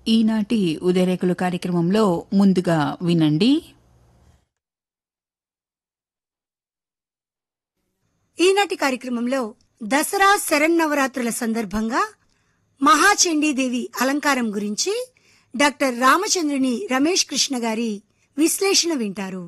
ఈనాటి ఉదయరేకులు కార్యక్రమంలో ముందుగా వినండి ఈనాటి కార్యక్రమంలో దసరా శరన్నవరాత్రుల సందర్భంగా మహాచండీదేవి అలంకారం గురించి డాక్టర్ రామచంద్రుని రమేష్ కృష్ణ గారి విశ్లేషణ వింటారు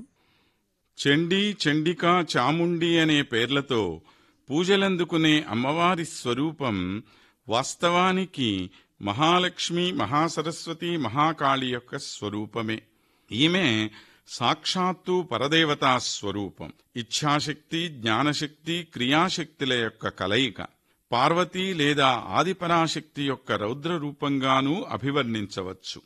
చండీ చండిక చాముండి అనే పేర్లతో పూజలందుకునే అమ్మవారి స్వరూపం వాస్తవానికి మహాలక్ష్మి మహాసరస్వతి మహాకాళి యొక్క స్వరూపమే ఈమె సాక్షాత్తు పరదేవతా స్వరూపం ఇచ్ఛాశక్తి జ్ఞానశక్తి క్రియాశక్తుల యొక్క కలయిక పార్వతీ లేదా ఆదిపరాశక్తి యొక్క రౌద్ర రూపంగానూ అభివర్ణించవచ్చు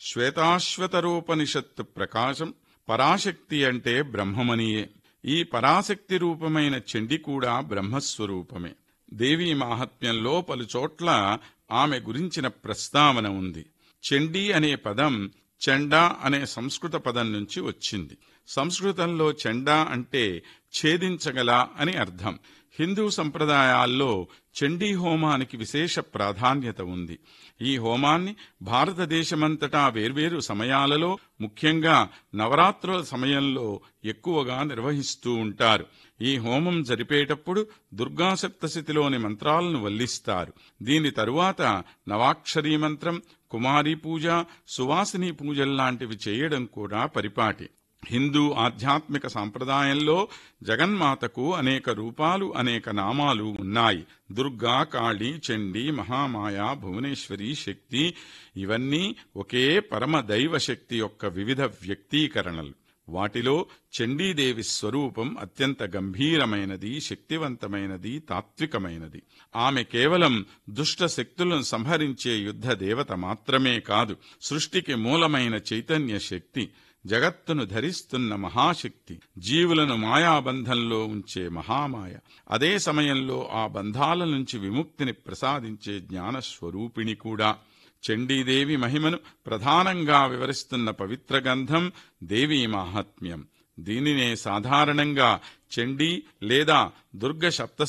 శ్వేతాశ్వతరోపనిషత్తు ప్రకాశం పరాశక్తి అంటే బ్రహ్మమనియే ఈ పరాశక్తి రూపమైన చండి కూడా బ్రహ్మస్వరూపమే దేవీ మాహాత్మ్యంలో పలుచోట్ల ఆమె గురించిన ప్రస్తావన ఉంది చండీ అనే పదం చండా అనే సంస్కృత పదం నుంచి వచ్చింది సంస్కృతంలో చండా అంటే ఛేదించగల అని అర్థం హిందూ సంప్రదాయాల్లో చండీ హోమానికి విశేష ప్రాధాన్యత ఉంది ఈ హోమాన్ని భారతదేశమంతటా వేర్వేరు సమయాలలో ముఖ్యంగా నవరాత్రుల సమయంలో ఎక్కువగా నిర్వహిస్తూ ఉంటారు ఈ హోమం జరిపేటప్పుడు దుర్గా సప్తశతిలోని మంత్రాలను వల్లిస్తారు దీని తరువాత నవాక్షరీ మంత్రం కుమారీ పూజ సువాసిని పూజల్లాంటివి చేయడం కూడా పరిపాటి హిందూ ఆధ్యాత్మిక సాంప్రదాయంలో జగన్మాతకు అనేక రూపాలు అనేక నామాలు ఉన్నాయి దుర్గా కాళీ చండీ మహామాయ భువనేశ్వరి శక్తి ఇవన్నీ ఒకే పరమ దైవ శక్తి యొక్క వివిధ వ్యక్తీకరణలు వాటిలో చండీదేవి స్వరూపం అత్యంత గంభీరమైనది శక్తివంతమైనది తాత్వికమైనది ఆమె కేవలం దుష్ట శక్తులను సంహరించే యుద్ధ దేవత మాత్రమే కాదు సృష్టికి మూలమైన చైతన్య శక్తి జగత్తును ధరిస్తున్న మహాశక్తి జీవులను మాయాబంధంలో ఉంచే మహామాయ అదే సమయంలో ఆ బంధాల నుంచి విముక్తిని ప్రసాదించే జ్ఞానస్వరూపిణి కూడా చండీదేవి మహిమను ప్రధానంగా వివరిస్తున్న పవిత్ర గంధం దేవీ మాహాత్మ్యం దీనినే సాధారణంగా చండీ లేదా దుర్గ సప్త